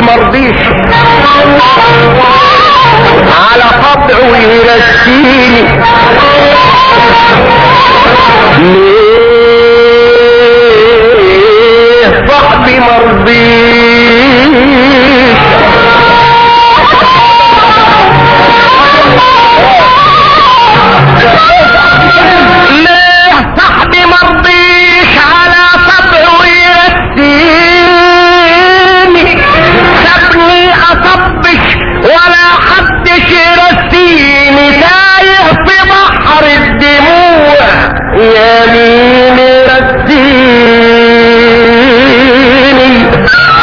مرضيش على طبعه يرسيني ليه صاحبي مرضيش ليه صاحبي مرضيش على طبعه يرسيني سابني اطبش ولا حدش يرسيني تايه في بحر الدموع يا مين يرسيني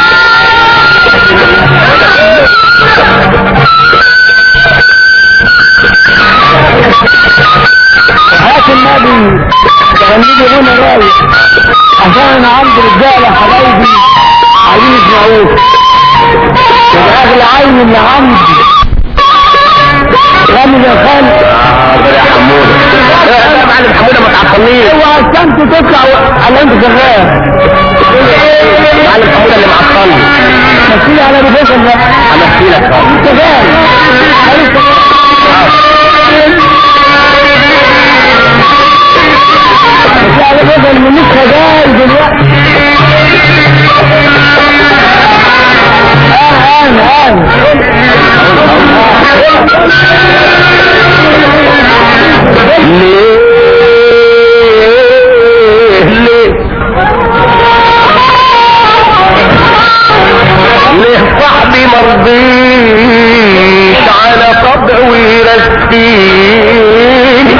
هات النبي خليني هنا رايق عشان انا عندي رجاله حبايبي عايزين يسمعوك يبقى اغلى عين اللي عندي غني يا خالد حاضر يا حمود يا معلم حموده ما تعطلنيش اوعى الشمس تطلع على انت شغال معلم حموده اللي معطلني مسيلي على ريفيشن ده همشي لك انت شغال عايز مسيلي على ريفيشن من مش شغال دلوقتي آن آن ليه ليه ليه صاحبي مرضيش على طبعه يرسيني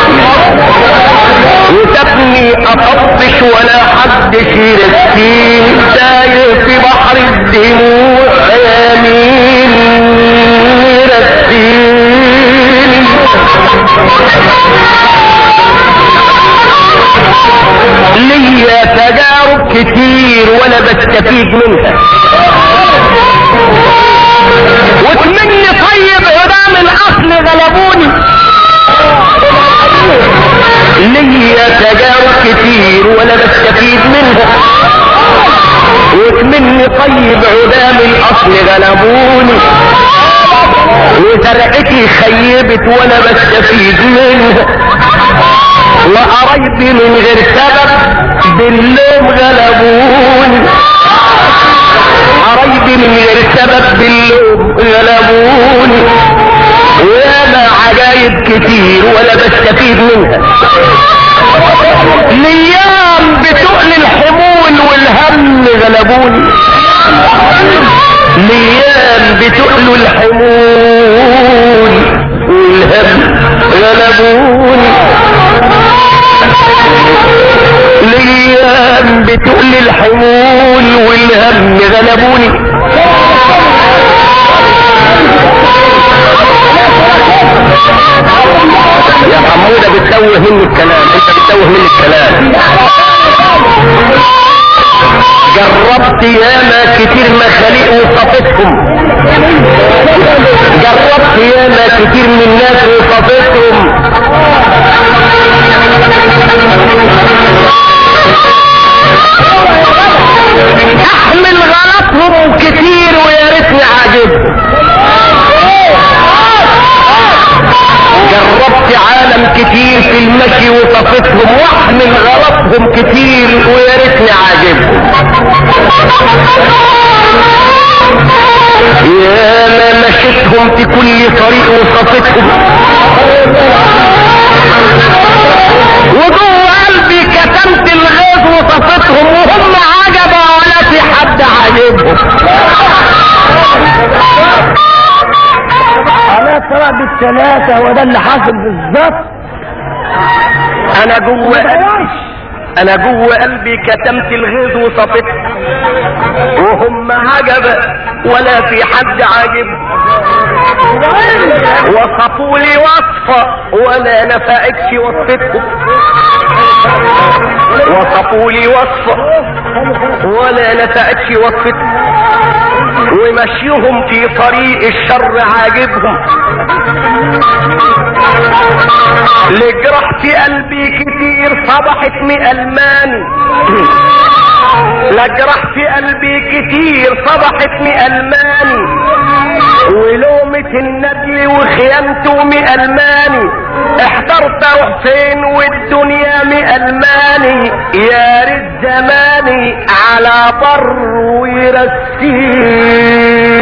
وسابني اطفش ولا حدش يرسيني تايه في بحر الدموع يا مين يرسيني ليا تجارب كتير وانا بستفيد منها واتمني طيب عدام الاصل غلبوني ليا تجارب كتير وانا بستفيد منها واتمني طيب عدام الاصل غلبوني وزرعتي خيبت وانا بستفيد منها وقرايبي من غير سبب باللوم غلبوني قرايبي من غير سبب باللوم غلبوني وانا عجايب كتير ولا بستفيد منها الايام بتقل الحمول والهم غلبوني الايام بتقل الحمول والهم غلبوني الايام بتقل الحمول والهم غلبوني يا حمودة بتتوه مني الكلام انت بتتوه مني الكلام جربت ياما كتير مخاليق وصفتهم جربت ياما كتير من الناس وصفتهم احمل غلطهم كتير ويا ريتني عاجبهم جربت عالم كتير في المشي وصفتهم واحمل غلطهم كتير ويا ريتني عاجبهم يا ما مشيتهم في كل طريق وصفتهم وجوه قلبي كتمت الغيظ وصفتهم وهم عجبة ولا في حد عاجبهم على طلع بالثلاثة هو ده اللي حصل بالظبط انا جوه انا جوه قلبي كتمت الغيظ وصفت وهم عجبة ولا في حد عاجب وصفوا لي وصفة ولا نفعتش وصفتهم وصفوا لي وصفة ولا نفعتش وصفتهم ومشيهم في طريق الشر عاجبهم لجرحت قلبي كتير صبحت مئة الماني لجرح في قلبي كتير صبحتني الماني ولومة الندل وخيانته مألماني احترت اروح فين والدنيا مألماني يا ريت زماني على بر ويرسيني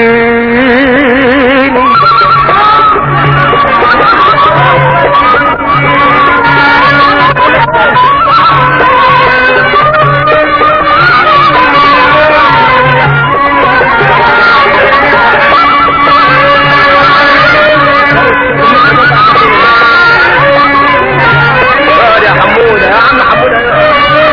اقعد يا حمودة يا عم حمودة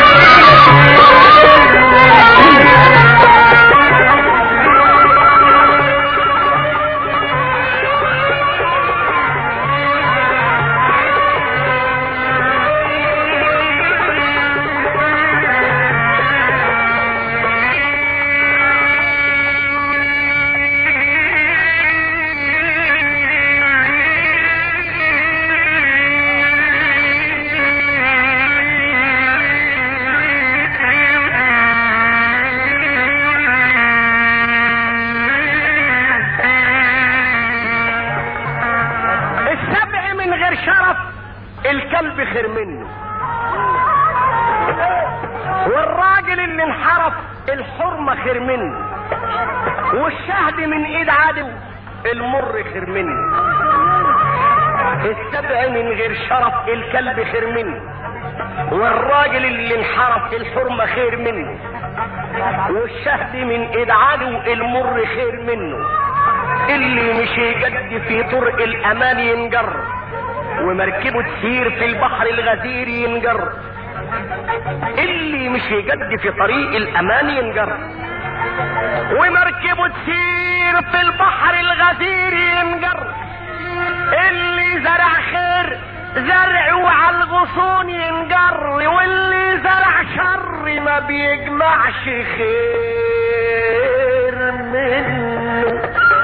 السبع من غير شرف الكلب خير منه والراجل اللي انحرف الحرمة خير منه والشهد من ايد عدو المر خير منه السبع من غير شرف الكلب خير منه والراجل اللي انحرف الحرمة خير منه والشهد من ايد عدو المر خير منه اللي مش يجد في طرق الامان ينجر ومركبه تسير في البحر الغزير ينجر اللي مش يجد في طريق الامان ينجر ومركبه تسير في البحر الغزير ينجر اللي زرع خير زرعه على الغصون ينجر واللي زرع شر ما بيجمعش خير منه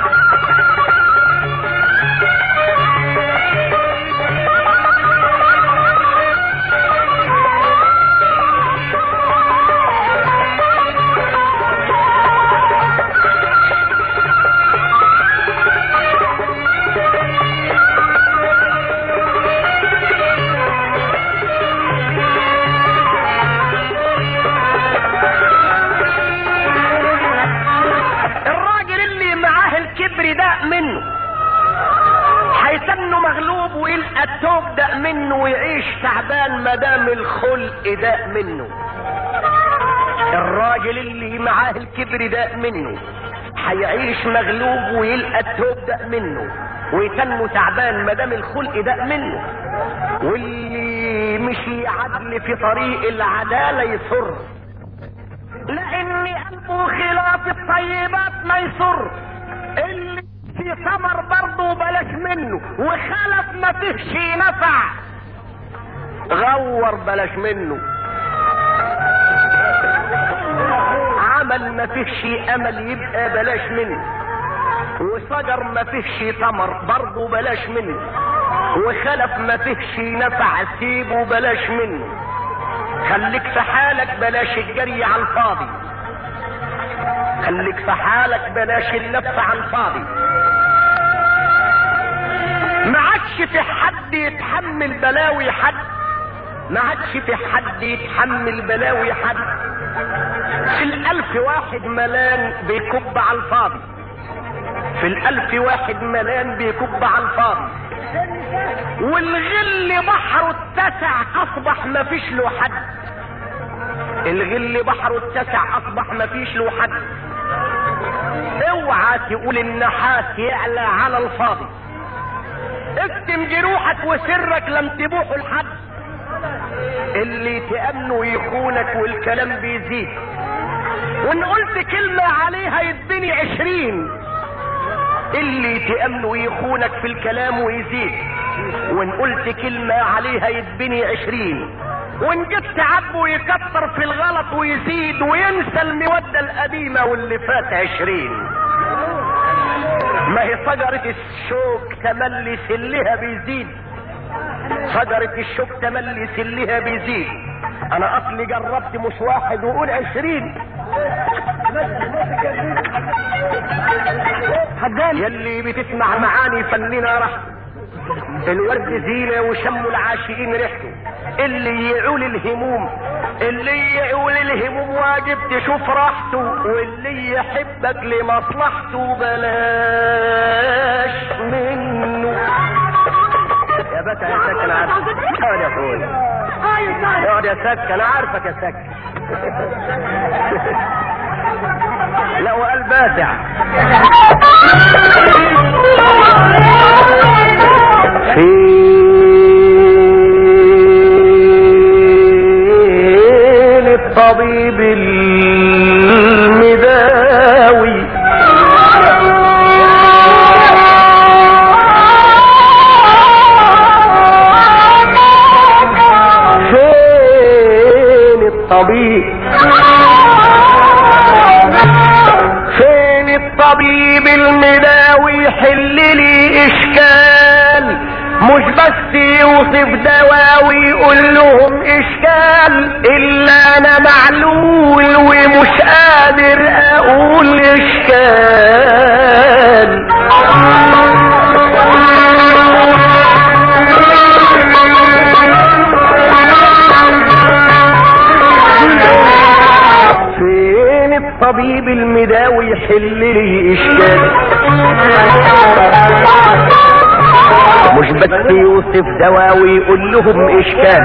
الراجل اللي معاه الكبر ده منه هيتنه مغلوب ويلقى التوب ده منه ويعيش تعبان مدام الخلق ده منه الراجل اللي معاه الكبر ده منه هيعيش مغلوب ويلقى التوب ده منه ويتنه تعبان مدام الخلق ده منه واللي مشي عدل في طريق العدالة يسر لان قلبه خلاف الطيبات ما يسر اللي في ثمر برضه بلاش منه وخلف ما فيهش نفع غور بلاش منه عمل ما فيهش امل يبقى بلاش منه وشجر ما فيهش ثمر برضه بلاش منه وخلف ما فيهش نفع سيبه بلاش منه خليك في حالك بلاش الجري على الفاضي خليك في حالك بلاش اللف على الفاضي ما عادش في حد يتحمل بلاوي حد ما عادش في حد يتحمل بلاوي حد في الالف واحد ملان بيكب على الفاضي في الالف واحد ملان بيكب على الفاضي والغل بحره اتسع اصبح مفيش له حد الغل بحره اتسع اصبح مفيش له حد اوعى تقول النحاس يعلى على الفاضي اكتم جروحك وسرك لم تبوحه لحد اللي تأمنه يخونك والكلام بيزيد وان قلت كلمة عليها يتبني عشرين اللي تأمنه يخونك في الكلام ويزيد وان قلت كلمة عليها يتبني عشرين وان جيت تعبه يكتر في الغلط ويزيد وينسى المودة القديمة واللي فات عشرين ما هي شجرة الشوك تملي سلها بيزيد شجرة الشوك تملي سلها بيزيد انا اصلي جربت مش واحد وقول عشرين حجان يلي بتسمع معاني فننا رح الورد زينة وشم العاشقين ريحته اللي يعول الهموم اللي يعول الهموم واجب تشوف راحته واللي يحبك لمصلحته بلاش منه يا بتا يا سك انا عارفك اقعد يا اخوي اقعد يا سك انا عارفك يا سك لا وقال باسع فين الطبيب المداوي فين الطبيب فين الطبيب المداوي يحل لي اشكال مش بس يوصف دواوي يقول لهم اشكال الا انا معلول ومش قادر اقول اشكال فين الطبيب المداوي يحل لي اشكال مش بس يوصف دواوي يقول لهم اشكال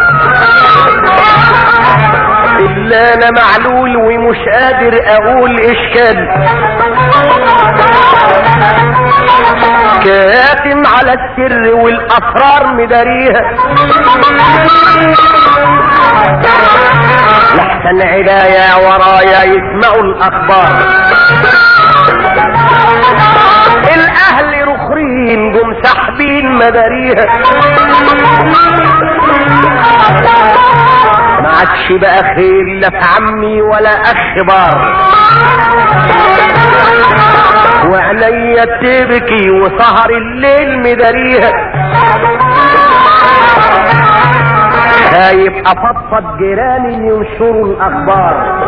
الا انا معلول ومش قادر اقول اشكال كاتم على السر والاسرار مداريها لحسن عدايا ورايا يسمعوا الاخبار الاهل رخرين جم ساحبين مداريها ما عادش بقى خير لا في عمي ولا اخ بار وعينيا تبكي وسهر الليل مداريها خايف افضفض جيراني ينشروا الاخبار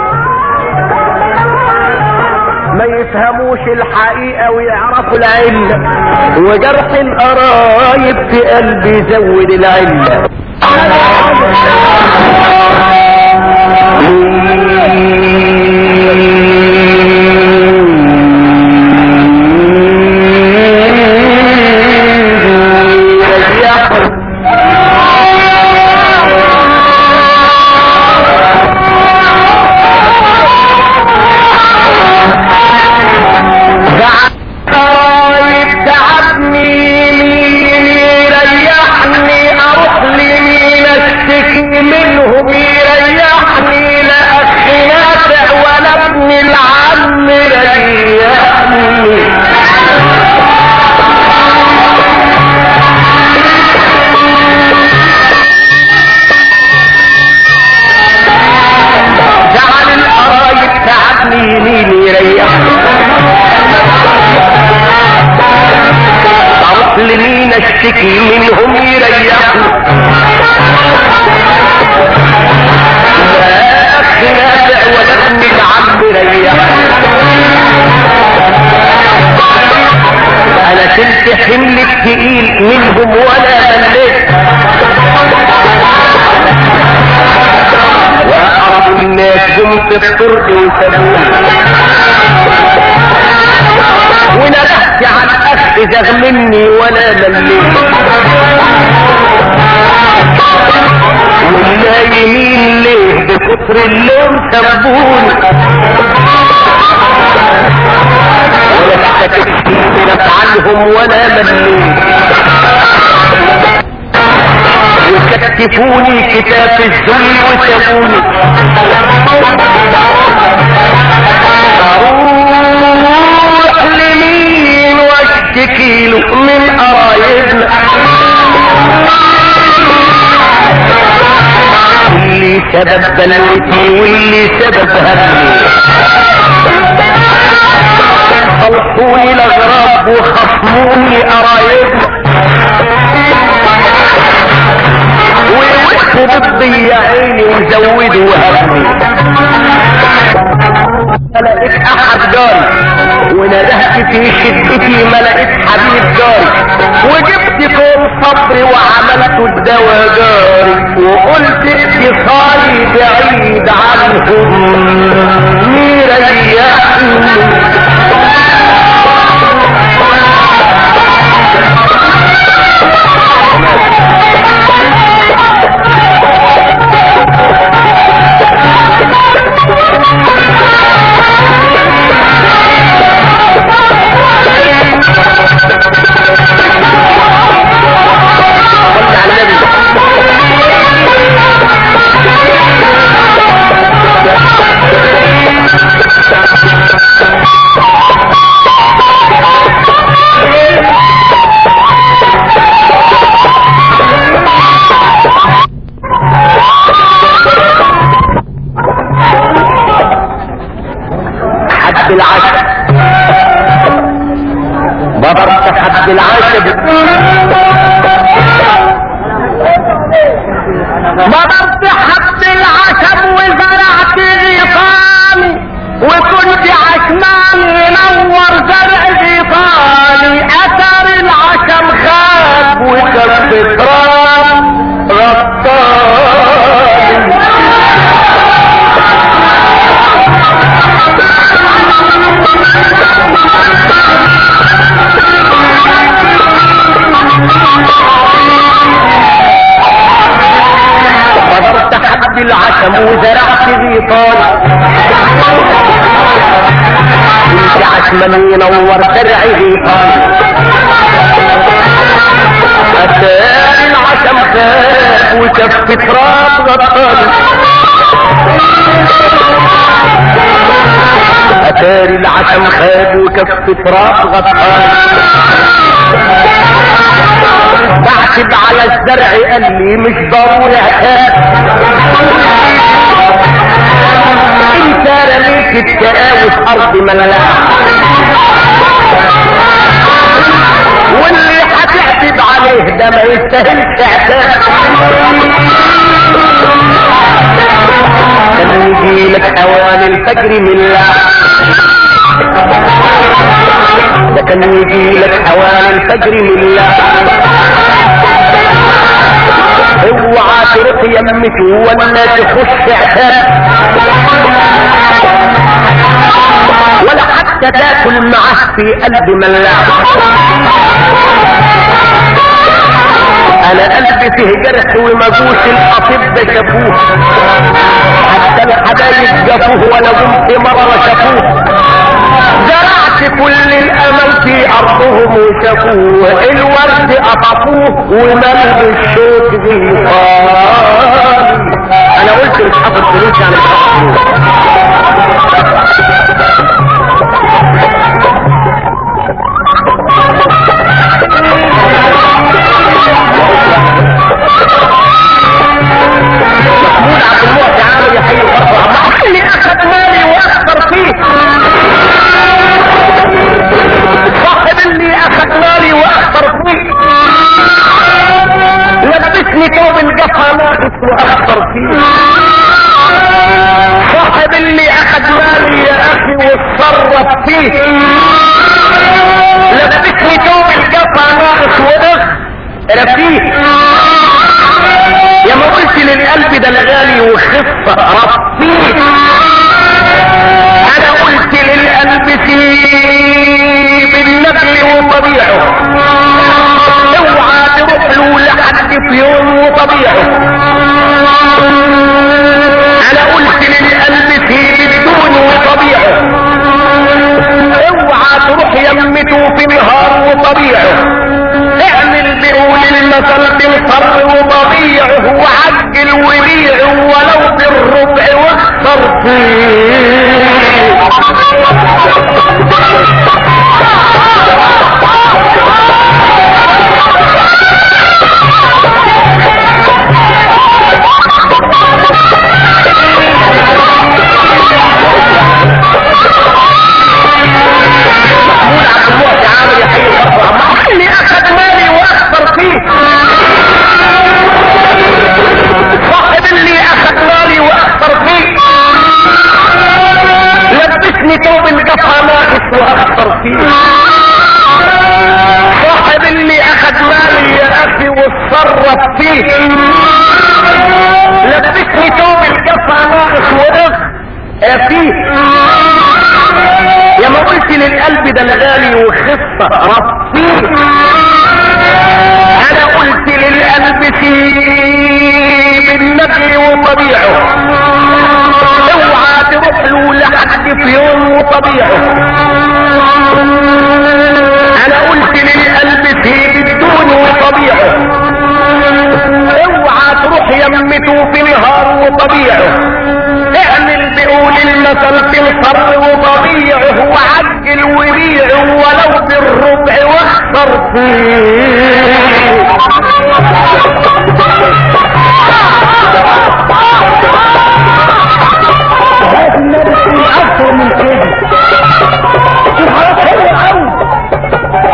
ما يفهموش الحقيقة ويعرفوا العلة وجرح القرايب في قلبي زود العلة قرايب تعبني مين يريحني اروح لمين اشتكي منهم يريحني لا اخ نافع ولا ابن العم ريحني جعل القرايب تعبني مين يريحني اروح لمين اشتكي منهم يريحني لا اخ نافع ولا ابن العم ريحني انا شلت حمل التقيل منهم ولا مليت واقرب الناس جم في الطرق وسابوني وندهت على الاخ زغ مني ولا مليت والنايمين ليه بكتر اللوم سبوني ولا اشتكيت نفع عنهم ولا مليت وكتفوني كتاف الذل وسابوني اروح لمين واشتكي له من قرايبنا اللي سبب بلوتي واللي سبب همي خلقوني الاغراب وخصموني قرايبنا ووقت كانوا ضدي يا عيني وزودوا همي ما لقيت احد جاري وندهت في شدتي ما لقيت حبيب جاري وجبت كوم صبري وعملت الدواء جاري وقلت اتصالي بعيد عنهم يريحني صل على النبي حد العشب بضرت حد العشب بضرت حد العشب وزرعت غيطاني وكنت عشمان ينور زرع غيطاني اثر العشم خاب وكف تراب غطاني فضرت حد العشم وزرعت غيطان كنت عشما ينور زرع غيطان أتاني العشم خاب وكف تراب غطاني أتاري العشم خاب وكف تراب غطاني بعتب على الزرع قال لي مش ضروري عتاب انت رميت التقاوي ارض ملاعب واللي هتعتب عليه ده ما يستاهلش عتاب كان يجي لك اوان الفجر من الله ده كان يجي لك اوان الفجر من الله اوعى تروح يمته ولا تخش عتاب ولا حتى تاكل معاه في قلب ملاح انا قلبي فيه جرح ومجوس الاطباء شافوه حتى الحبايب جابوه وانا قمت مره شافوه زرعت كل الامل في ارضهم وشافوه الورد قطفوه ومل بالشوك غيطان انا قلت مش هاخد فلوس يعني مش هاخد فلوس محمود عبد المعطي عامل يحيي الارض عم اللي اخذ مالي واخسر فيه صاحب اللي اخذ مالي واخسر فيه لبسني ثوب القفا ناقص واخسر فيه صاحب اللي اخذ مالي يا اخي واتصرف فيه لبسني ثوب القفا ناقص ونخ فيه يا ما قلت للقلب ده الغالي وخف رفيه انا قلت للقلب سيب النبل وطبيعه اوعى تروح له لحد في يوم وطبيعه انا قلت للقلب سيب الدون وطبيعه اوعى تروح يمته في نهار وطبيعه اعمل بقول المثل بالصر وطبيعه وعجل وبيعه ولو بالربع واخسر فيه صاحب اللي اخد مالي يا اخي واتصرف فيه لبسني توب الجفا ناقص ورق يا فيه يا ما قلت للقلب ده الغالي وخفة ربيه انا قلت للقلب سيب النبي وطبيعه اوعى تروح له لحد في يوم وطبيعه انا قلت للقلب سيب الدون وطبيعه اوعى تروح يمته في نهار وطبيعه اعمل بقول المثل تنصر وطبيعه وعجل وبيعه ولو بالربع واخسر فيه اكتر من كده الحياة حلوة قوي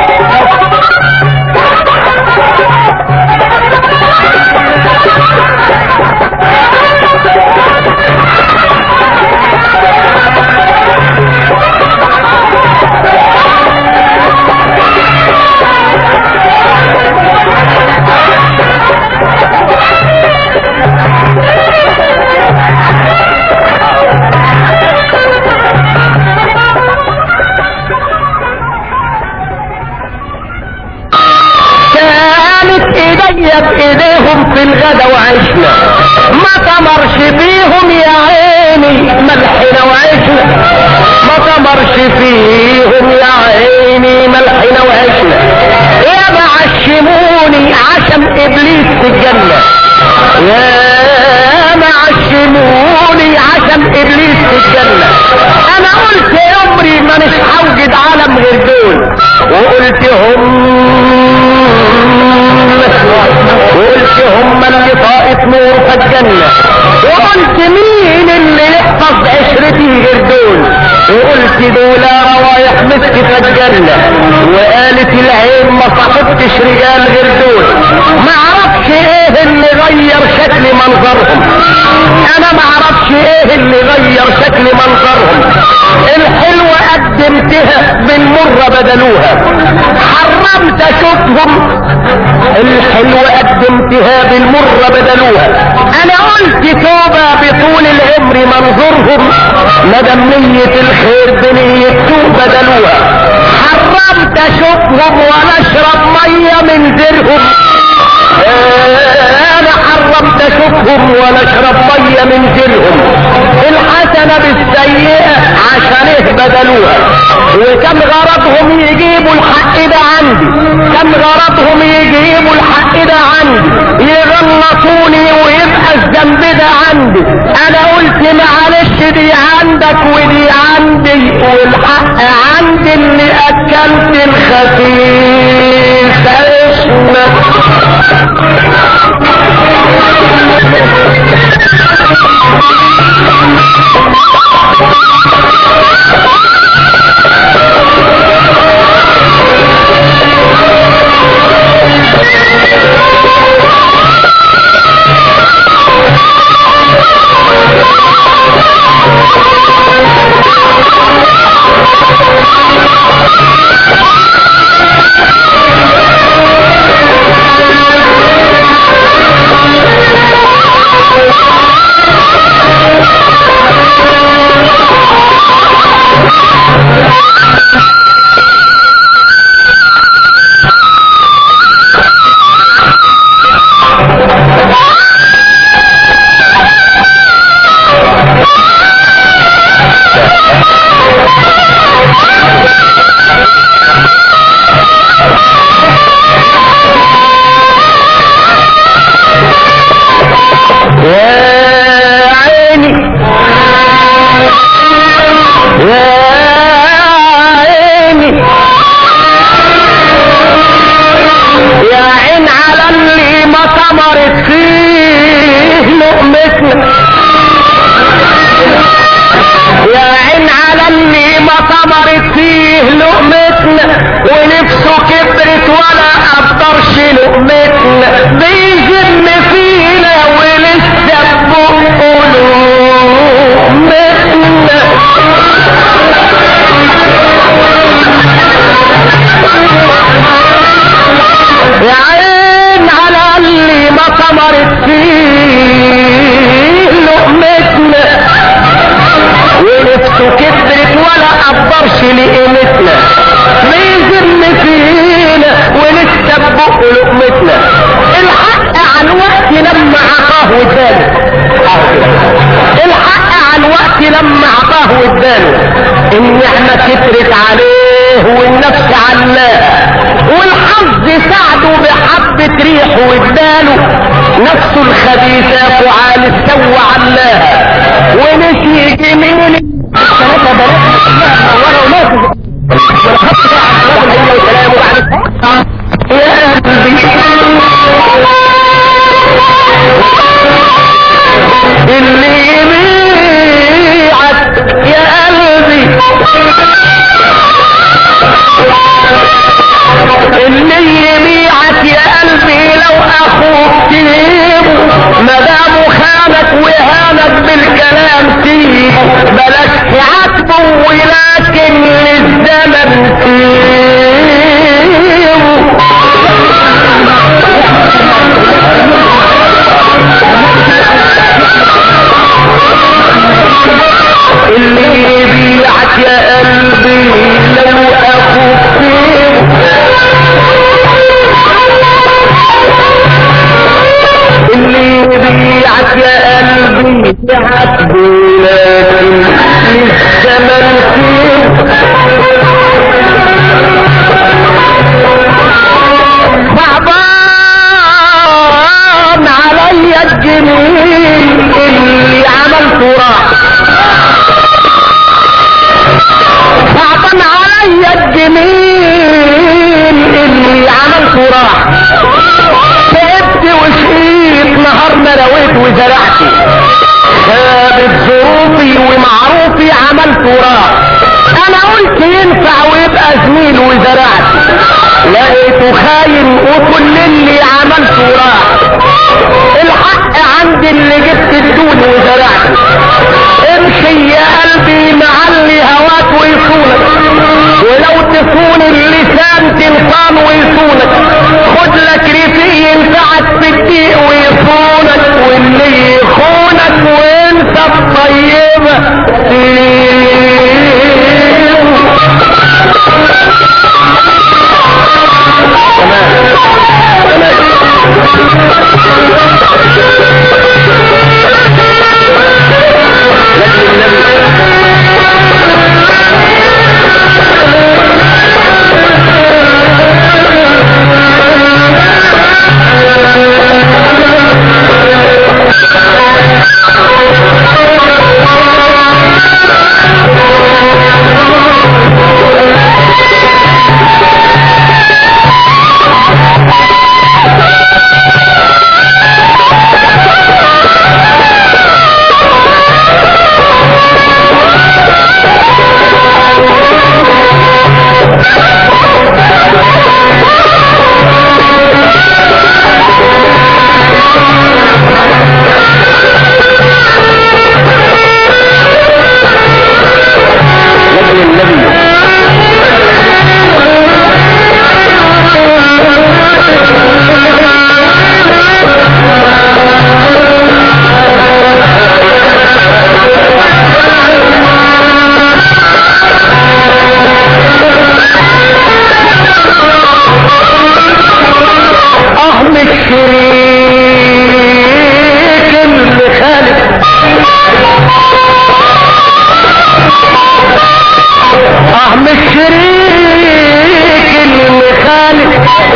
كانت ايديا بايديهم في الغدا وعشنا ما تمرش فيهم يا عيني ملحنا وعشنا ما تمرش فيهم يا عيني ملحنا وعشنا يا معشموني عشم ابليس في الجنة يا معشموني عشم ابليس في الجنة انا قلت عمري ما مش هوجد عالم غير دول وقلت هم وقلت هم اللي طاقت نور في الجنة وقلت مين اللي يحفظ عشرتي غير دول وقلت دول روايح مسك في الجنة وقالت العين ما صاحبتش رجال غير دول ما اعرفش ايه اللي غير شكل منظرهم انا ما اعرفش ايه اللي غير شكل منظرهم الحلوة قدمتها بالمرة بدلوها حرمت اشوفهم الحلوة قدمتها بالمرة بدلوها انا قلت توبة بطول العمر منظرهم مدام نية الخير بنية توبة بدلوها حرمت اشوفهم ولا اشرب مية من زرهم انا حرمت اشوفهم ولا اشرب مية من زرهم الحسنة بالسيئة عشان ايه بدلوها وكم غرضهم يجيبوا الحق ده عندي كم غرضهم يجيبوا الحق ده عندي يغلطوني ويبقى الذنب ده عندي انا قلت معلش دي عندك ودي عندي والحق عندي اللي اكلت الخفيف اسمك النعمة كترت عليه والنفس علاها والحظ ساعده بحبة ريح واداله نفسه الخبيثة فعال السو علاها ونسي جميل ثلاثة بنات كلها منورة وناس ولخبت بقى على الكلام هي وكلامه بعد يا قلبي اللي يبيعك يا قلبي اللي يبيعك يا قلبي لو اخوك تجيبه مدامه خانك وهانك بالكلام سيبه بلاش تعاتبه ولكن للزمن سيبه اللي يبيعك يا قلبي لو اخوك اللي يبيعك يا قلبي يعاتبه لكن للزمن صعبان عليا الجميل اللي عملته راح صعبان عليا الجميل اللي عملته راح تعبت وشقيت نهار ما رويت وزرعت ثابت ظروفي ومعروفي عملته راح انا قلت ينفع ويبقى زميل وزرعت لقيته خاين وكل اللي عملته راح الحق عندي اللي جبت الدون وزرعت امشي يا قلبي معلي هواك ويصونك ولو تصون اللسان تنصان ويصونك خد لك رفيق ينفعك في الدقيق ويصونك واللي يخونك وانت الطيبة لكن النبي أهم الشريك اللي خالق أهم الشريك اللي خالق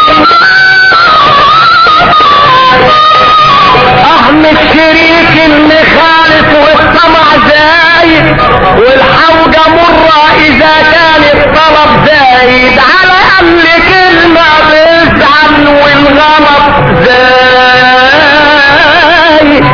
أهم الشريك اللي خالف والطمع زايد والحوجة مرة إذا كان الطلب زايد على أقل كلمة بيزعل والغلط زايد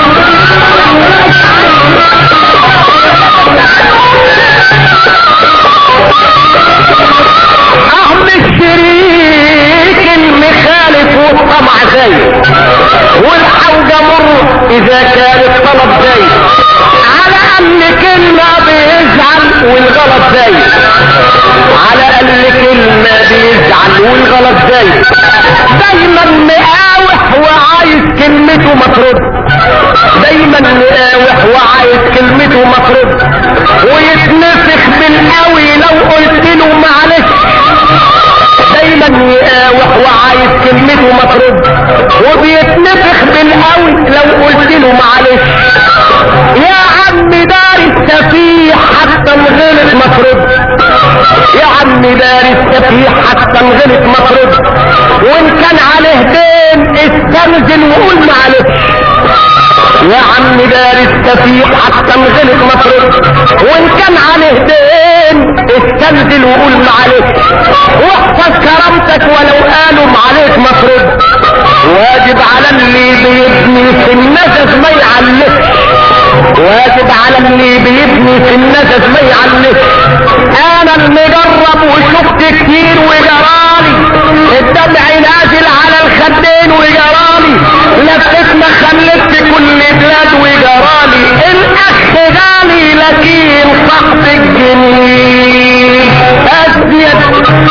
أهم الشريك المخالف والطمع زايد والحوجة مر إذا كان الطلب زايد على أن كلمة بيزعل والغلط زايد على أن كلمة بيزعل والغلط زايد دايما مقاوح وعايز كلمته مطرود دايما مقاوح وعايز كلمته مطرود ويتنفخ بالقوي لو قلت له معلش دايما يقاوح وعايز كلمته مطرود وبيتنفخ بالقوي لو قلت له معلش يا عم دار السفيح حتى الغلط غلط مطرد يا عم دار السفيح حتى غلط مطرد وان كان عليه دين استنزل وقول معلش يا عم دار السفيح حتى غلط مطرد وان كان عليه دين استنزل وقول معلش واحفظ كرامتك ولو قالوا عليك مطرد واجب على اللي بيبني في النجس ما يعلقش واجب على اللي بيبني في النجس ما يعلقش انا المجرب وشفت كتير وجرالي الدمع نازل على الخدين وجرالي لفت ما خلت في كل بلاد وجرالي الاخ غالي لكن صاحب الجميل ازيد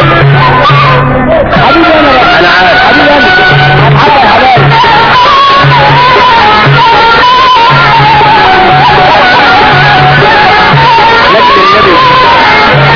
حبيبي انا انا عارف حبيبي انا حبيبي حبايبي لكن النبي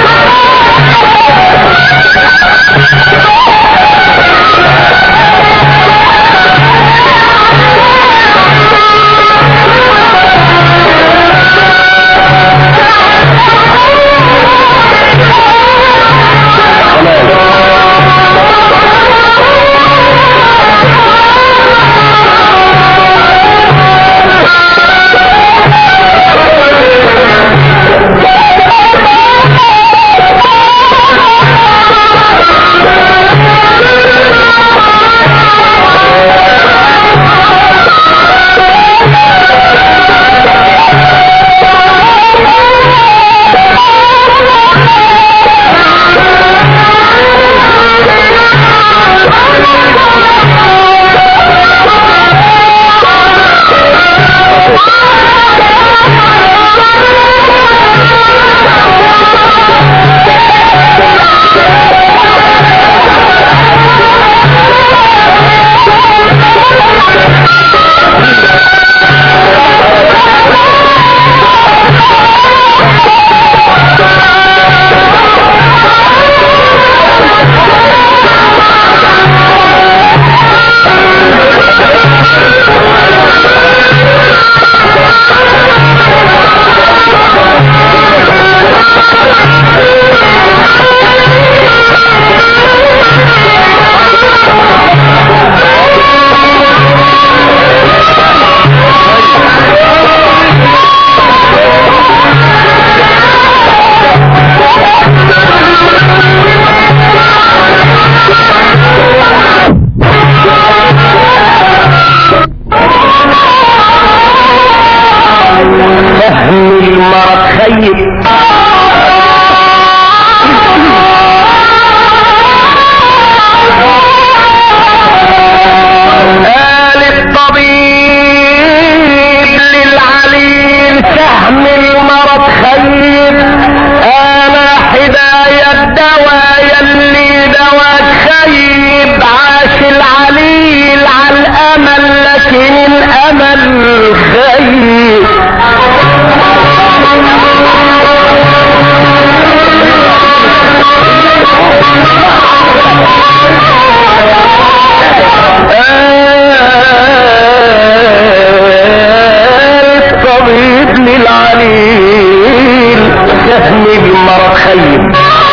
فهم المرض خيب قال الطبيب للعليل فهم المرض خيب انا حداية الدواء يلي دواك خيب عاش العليل على الامل لكن الامل خيب الطبيب للعليل سهم المرض خيب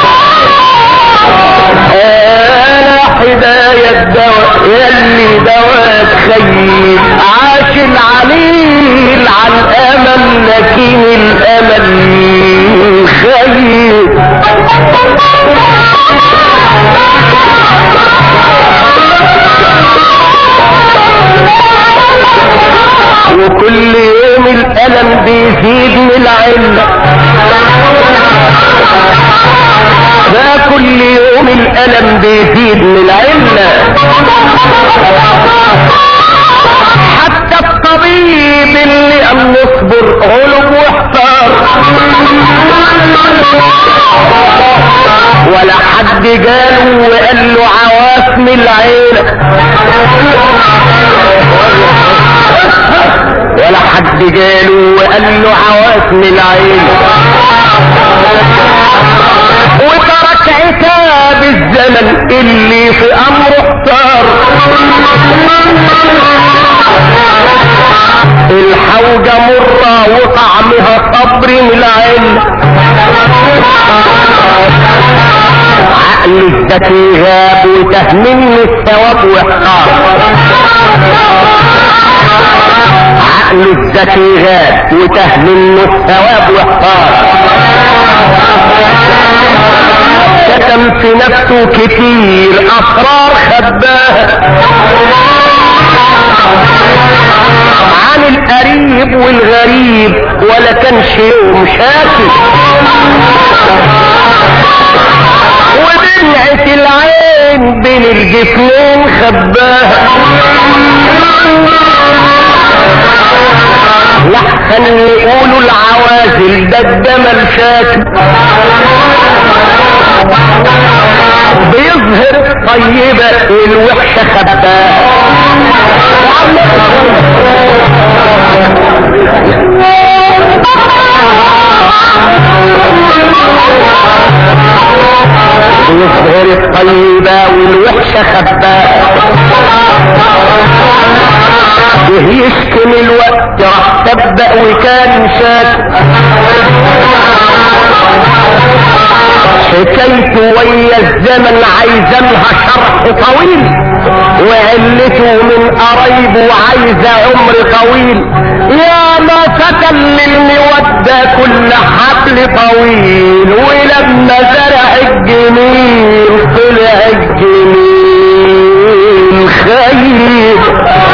انا حداية الدواء يلي دواك خيب عاش العليل على الامل لكن الامل خيب وكل يوم الألم بيزيد من العلة ده كل يوم الألم بيزيد من العلة حتى الطبيب اللي قال نصبر غلب واحتار ولا حد جاله وقال له عواصم العيلة ولا حد جاله وقال له عواصم العيلة وترك عتاب الزمن اللي في امره اختار الحوجة مرة وطعمها صبر من العلة الذكي غاب وتهمني الثواب واحقار عقل الذكي غاب وتهمني الثواب واحقار كتم في نفسه كتير اسرار خباها عن القريب والغريب ولا كان شيء شاكي ودمعة العين بين الجفنين خباها لحن يقولوا العوازل ده الدم الشاكي بيظهر طيبة الوحشة خباها بيظهر الطيبة والوحشة خباها يشكم الوقت راح تبدأ وكان شاك حكايته ويا الزمن عايزة لها شرح طويل وعلته من قرايبه عايزة عمر طويل يا ما فتن للمودة كل حبل طويل ولما زرع الجميل طلع الجميل خير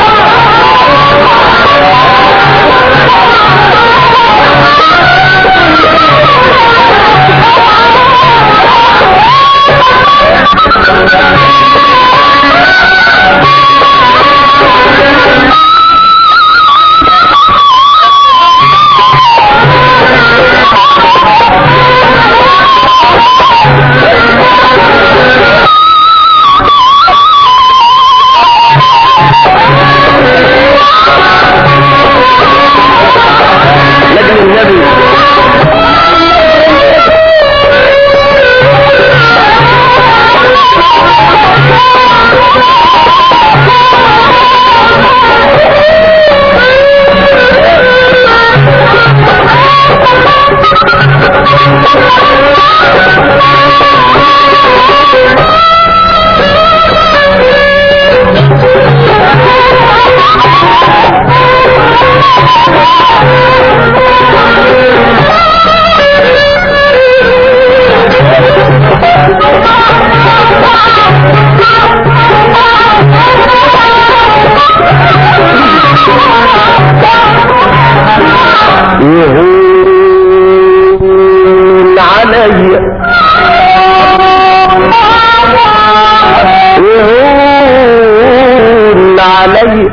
لجل النبي يهون علي يهون علي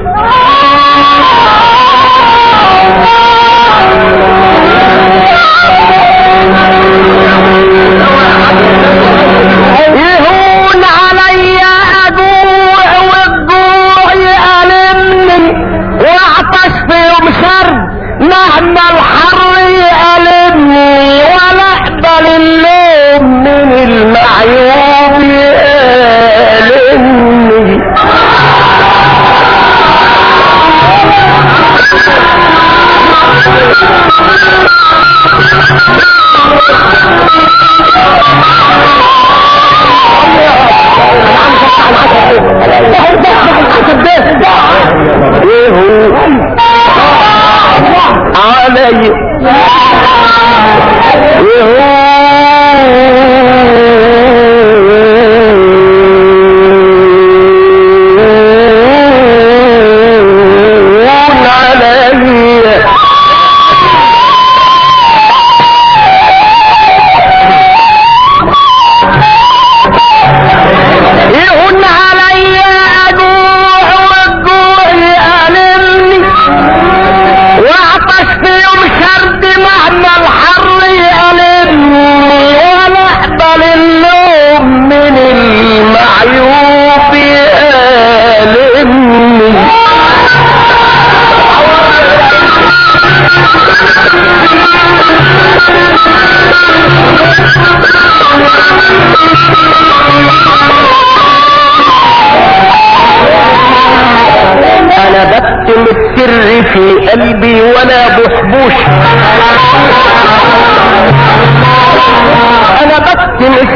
يهون علي اجوع والجوع يألمني واعطش في يوم شر مهما الحر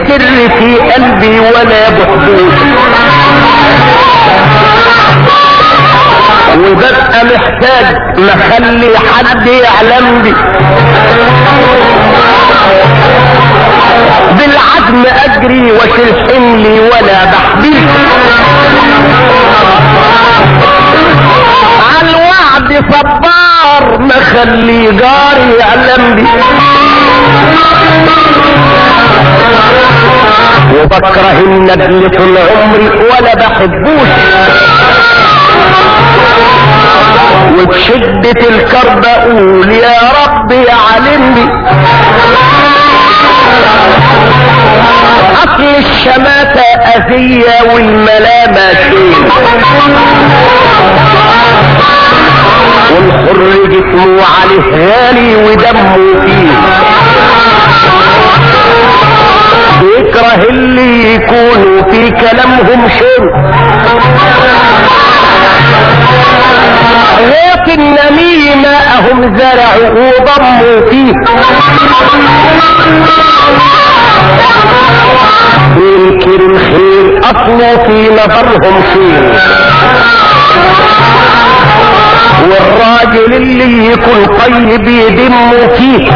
السر في قلبي ولا بحدود وببقى محتاج مخلي حد يعلم بي بالعزم اجري واشيل حملي ولا بحبي عالوعد صبار مخلي جاري يعلم بي وبكره الندل طول عمري ولا بحبوش وبشدة الكرب اقول يا رب يا علمني اصل الشماتة اذية والملامة شيء والحر جسمه عليه غالي ودمه فيه بيكره اللي يكونوا في كلامهم شر غيط النميمة اهم زرعوا وضموا فيه ينكر الخير اصله في نظرهم خير والراجل اللي يكون طيب يدم فيه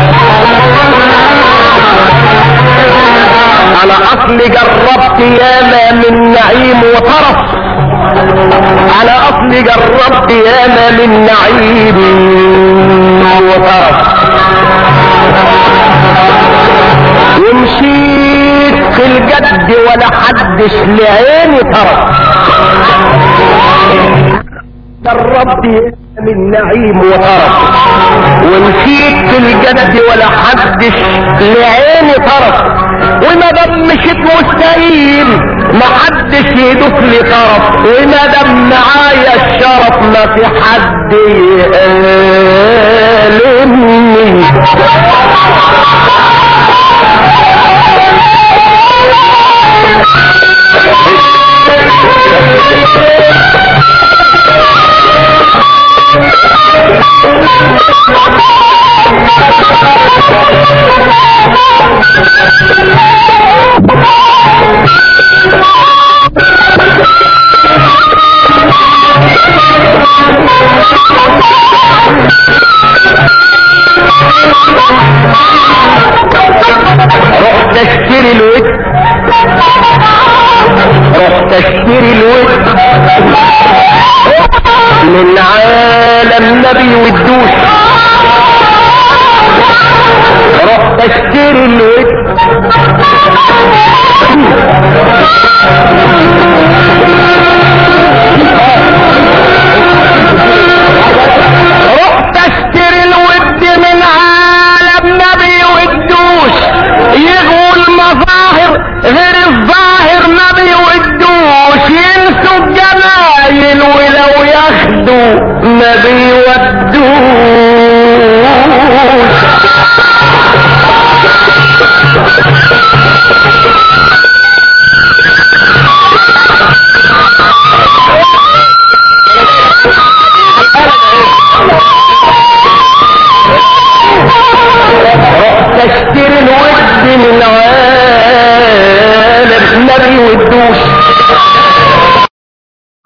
انا اصل جربت ياما من نعيم وطرف على اصل جربت ياما من نعيم وطرف ومشيت في الجد ولا حدش لعيني طرف جربت ياما من نعيم وطرف ونسيت في الجد ولا حدش لعيني طرف وما دام مشيت مستقيم ما حدش يدوس لي طرف وما دام معايا الشرف ما في حد يقلمني رحت اشتري الود رحت اشتري الود من عالم نبي والدوس رحت اشتري الود